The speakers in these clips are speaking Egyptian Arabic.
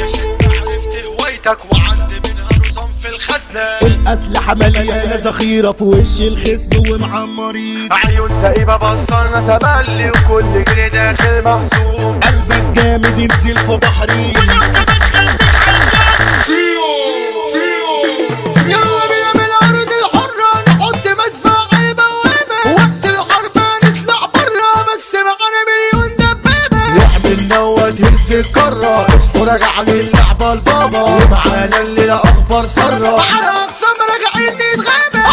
عرفت هوايتك وعندي منها نظام في الخزنة الأسلحة مليانة ذخيرة في وش الخصم ومعمرين عيون سايبة بصلنا تملي وكل جنيه داخل محسوب قلبك جامد انزل في بحري يلا بينا من الارض الحرة نحط مدفع البوابة وقت الحرب هنطلع برا بس معانا مليون دبابة يحمل نوت هز الكرة اصحوا راجع للعبة البابا ومعانا الليلة اخبار سرة على اقسام راجعين نتغابى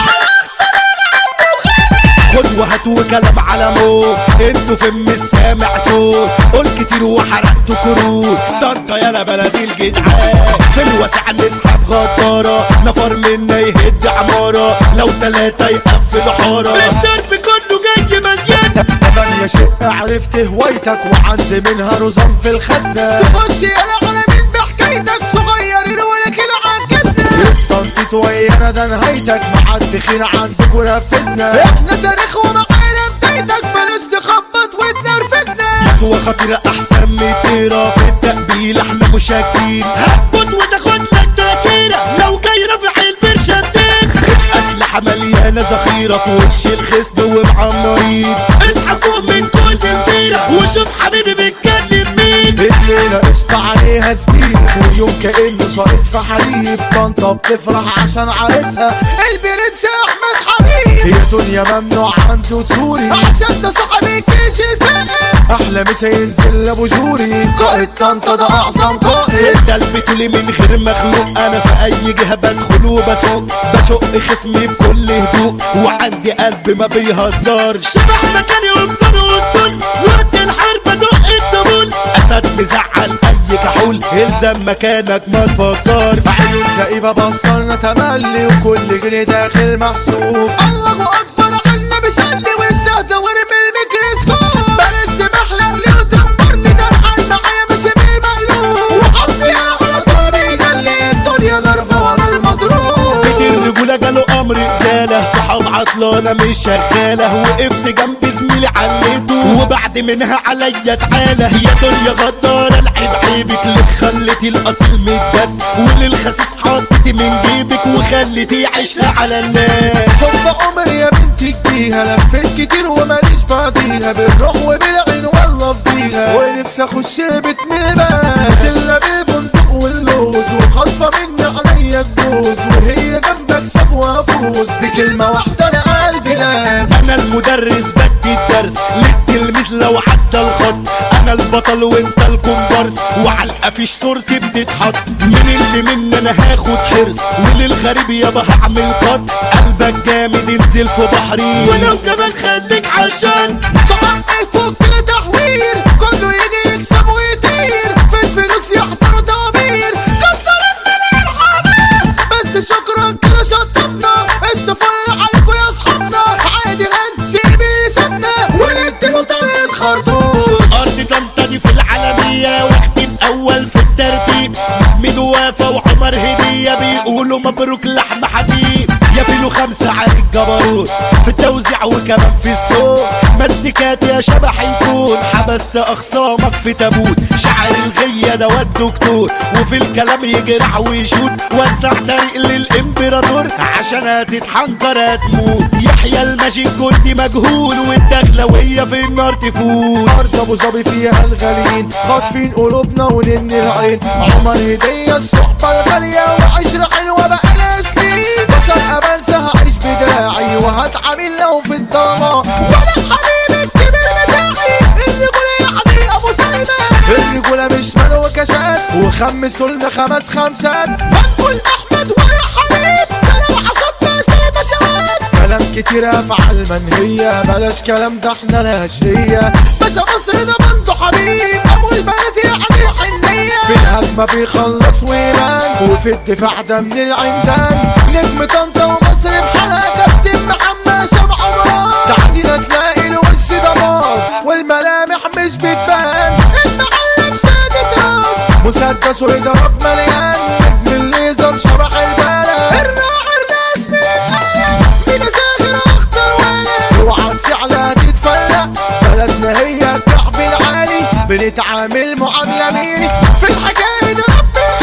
خد وهات وكلام على موت انتوا في مش سامع صوت قول كتير وحرقت كروت طنطا يالا بلدي الجدعان في الواسع نسحب غدارة نفر منا يهد عمارة لو تلاتة يقفل حارة الدرب كله جاي مليان تمانية شقة عرفت هوايتك وعندي منها نظام في الخزنة تخش يالا على مين بحكايتك صغيرين ولكن عجزنا تنطيط ويانا ده نهايتك محدخين عندك ونفذنا احنا تاريخ ومعانا بدايتك بلاش تخبط وتنرفزنا هو خطيرة احسن من طيرة في التقبيل احنا مش هكسين هبط وتاخد لك تأثيرة لو جاي رافع البرشمتين الأسلحة مليانة ذخيرة في وش الخصم ومعمرين اصحى فوق من كوز البيرة وشوف حبيبي بيتكلم مين الليلة قشطة عليها زميل ويوم كأنه ساقط في حليب طنطا بتفرح عشان عريسها البرنس أحمد حبيب هي دنيا ممنوع عنده تزوري عشان ده صاحب الجيش الفقر أحلى مسا ينزل أبو جوري قائد طنطا ده أعظم قائد ستة البتولي من غير مخلوق انا في اي جهة بدخل وبسوق بشق خصمي بكل هدوء وعندي قلب ما بيهزرش شبح مكاني وبطن وسطن وقت الحرب ادق الدبول اسد مزعل اي كحول الزم مكانك ما تفكر عيون زئيبة بصلنا تملي وكل جنيه داخل محسوب الله أكبر عنا بيسلي ويستهدى ورمي الميكروسكوب بلاش تمحلق لي وتكبرني ده الحال معايا ماشي بالمقلوب وحظي على طول يجلي الدنيا ضربة ورا المضروب بيت الرجولة جاله امر ازالة صحاب عطلانة مش شغالة وقفت جنب زميلي عليته وبعد منها عليا تعالى يا دنيا غدارة العيب عيبك ليه خليتي الاصيل متدس وللخسيس حطيتي من جيبك وخليتي عيشها على الناس صب عمري يا بنتي اديها لفيت كتير وماليش بعديها بالروح وبالعين والله فضيها ونفسي اخش بيت ميلاد الا بالبندق واللوز وخطفه مني عليا الجوز وهي جنبك ساب وافوز بكلمه واحده انا قلبي نام انا المدرس بدي الدرس للتلميذ لو عدى الخط انا البطل وانت الكومبارس وعلى القفيش صورتي بتتحط من اللي مني انا هاخد حرص وللغريب يابا هعمل قط قلبك جامد انزل في بحري ولو كمان خليك عشان صباح يفك لتحوير كله يجي يكسب ويطير في الفلوس يحضروا توابير كسر الدنيا الحماس بس شكرا كده شطبنا اشتفل عليكم يا اصحابنا عادي غدي بيسابنا ونديله طريقة خرطوش ارض طنطا دي في العالمية واختي الاول في الترتيب محمد وافا وعمر هدية بيقولوا مبروك لحم حبيب يا فيلو خمسة على الجبروت في التوزيع وكمان في الصوت مزيكات يا شبح يكون حبست اخصامك في تابوت شعر الغية ده والدكتور وفي الكلام يجرح ويشوت وسع طريق للامبراطور عشان هتتحنكر هتموت يحيى الماجيك جندي مجهول والدخلوية في النار تفوت أرض أبو ظبي فيها الغاليين خاطفين قلوبنا ونن العين عمر هدية الصحبة الغالية وعشرة حلوة بقالها سنين بشر أبنسى هعيش بدراعي وهتعامل لو في الضلمة وأنا حبيبي الكبير بتاعي الرجولة يعني أبو سلمى الرجولة مش مال وكشات وخمسوا لنا خمس خمسات هنقول أحمد ويا حبيب سلام عصبنا زي بشوات كلام كتير افعال منهية بلاش كلام ده احنا الهشية باشا مصر ده بنده حبيب ابو البلد يعني حنية في الهجمة بيخلص ويبان وفي الدفاع ده من العمدان نجم طنطا ومصر بحالها كابتن محمد شبع عمران تعدينا تلاقي الوش ده باظ والملامح مش بتبان المعلم شادد راس مسدس ويضرب مليان نجم الليزر شبح البلد الراعي الرسمي للقلب بلا ساغر اخطر ولد اوعى تسعلها تتفلق بلدنا هي الكعب العالي بنتعامل معاملة ميري في الحكاية ده ربي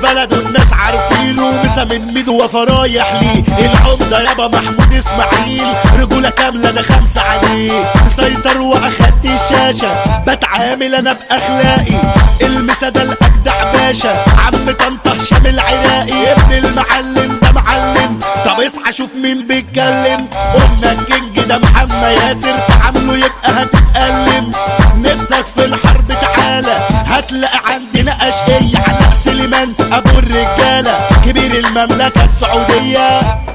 بلده الناس عارفينه مسا من ميدو وفرايح ليه العمدة يابا محمود اسماعيل رجولة كاملة انا خمسة عليه مسيطر واخدت الشاشة بتعامل انا باخلاقي المسا ده الاجدع باشا عم طنطا هشام العراقي ابن المعلم ده معلم طب اصحى شوف مين بيتكلم قلنا الكينج ده محمد ياسر تعامله يبقى هتتألم نفسك في الحرب تعالى هتلاقي عندنا اشقية على سليمان ابو الرجالة كبير المملكة السعودية